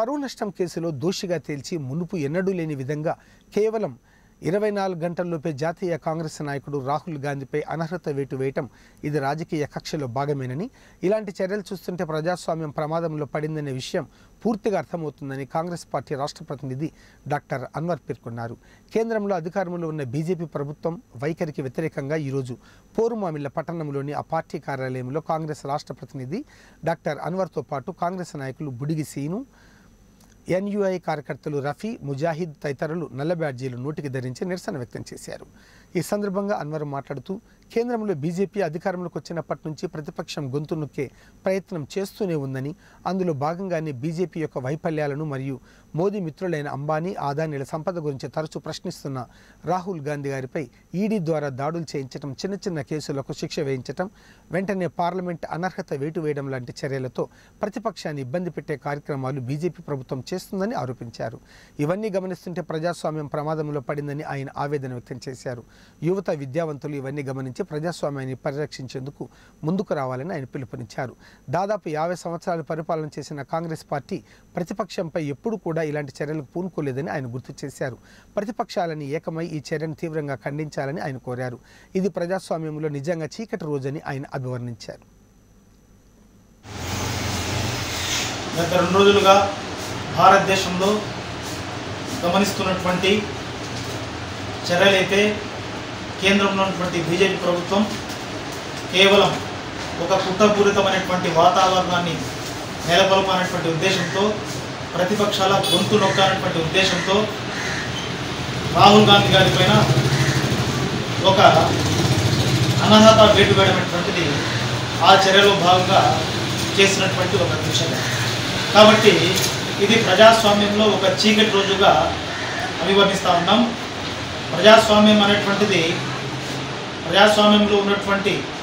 పరువు నష్టం కేసులో దోషిగా తేల్చి మునుపు ఎన్నడూ లేని విధంగా కేవలం ఇరవై నాలుగు గంటల్లోపే జాతీయ కాంగ్రెస్ నాయకుడు రాహుల్ గాంధీపై అనర్హత వేటు వేయటం ఇది రాజకీయ కక్షలో భాగమేనని ఇలాంటి చర్యలు చూస్తుంటే ప్రజాస్వామ్యం ప్రమాదంలో పడిందనే విషయం పూర్తిగా అర్థమవుతుందని కాంగ్రెస్ పార్టీ రాష్ట్ర ప్రతినిధి డాక్టర్ అన్వర్ పేర్కొన్నారు కేంద్రంలో అధికారంలో ఉన్న బీజేపీ ప్రభుత్వం వైఖరికి వ్యతిరేకంగా ఈరోజు పోరుమామిళ్ల పట్టణంలోని ఆ పార్టీ కార్యాలయంలో కాంగ్రెస్ రాష్ట్ర ప్రతినిధి డాక్టర్ అన్వర్తో పాటు కాంగ్రెస్ నాయకులు బుడిగి సీను ఎన్యుఐ కార్యకర్తలు రఫీ ముజాహిద్ తదితరులు నల్ల బ్యాడ్జీలు నోటికి ధరించి నిరసన వ్యక్తం చేశారు ఈ సందర్భంగా అన్వర్ మాట్లాడుతూ కేంద్రంలో బీజేపీ అధికారంలోకి వచ్చినప్పటి నుంచి ప్రతిపక్షం గొంతు నొక్కే ప్రయత్నం చేస్తూనే ఉందని అందులో భాగంగానే బీజేపీ యొక్క వైఫల్యాలను మరియు మోదీ మిత్రులైన అంబానీ ఆదానీల సంపద గురించి తరచూ ప్రశ్నిస్తున్న రాహుల్ గాంధీ గారిపై ఈడీ ద్వారా దాడులు చేయించడం చిన్న చిన్న కేసులకు శిక్ష వేయించటం వెంటనే పార్లమెంట్ అనర్హత వేటు వేయడం లాంటి చర్యలతో ప్రతిపక్షాన్ని ఇబ్బంది పెట్టే కార్యక్రమాలు బీజేపీ ప్రభుత్వం చేస్తుందని ఆరోపించారు ఇవన్నీ గమనిస్తుంటే ప్రజాస్వామ్యం ప్రమాదంలో పడిందని ఆయన ఆవేదన వ్యక్తం చేశారు యువత విద్యావంతులు ఇవన్నీ గమనించి ప్రజాస్వామ్యాన్ని పరిరక్షించేందుకు ముందుకు రావాలని ఆయన పిలుపునిచ్చారు దాదాపు యాభై సంవత్సరాలు పరిపాలన చేసిన కాంగ్రెస్ పార్టీ ప్రతిపక్షంపై ఎప్పుడు కూడా ఇలాంటి చర్యలకు పూనుకోలేదని ఆయన గుర్తు చేశారు ప్రతిపక్షాలని ఏకమై ఈ చర్యను తీవ్రంగా ఖండించాలని ఆయన కోరారు ఇది ప్రజాస్వామ్యంలో నిజంగా చీకటి రోజని ఆయన అభివర్ణించారు గత రెండు రోజులుగా భారతదేశంలో గమనిస్తున్నటువంటి చర్యలైతే కేంద్రంలో ఉన్నటువంటి బీజేపీ ప్రభుత్వం కేవలం ఒక కుట్రపూరితమైనటువంటి వాతావరణాన్ని నెలకొల్పాలనేటువంటి ఉద్దేశంతో ప్రతిపక్షాల గొంతు నొక్కాలనేటువంటి ఉద్దేశంతో రాహుల్ గాంధీ గారి పైన ఒక అనర్హత వేటు వేయడమైనటువంటిది ఆ చర్యలో భాగంగా చేసినటువంటి ఒక విషయం కాబట్టి ఇది ప్రజాస్వామ్యంలో ఒక చీకటి రోజుగా అభివర్ణిస్తూ ఉన్నాం ప్రజాస్వామ్యం అనేటువంటిది ప్రజాస్వామ్యంలో ఉన్నటువంటి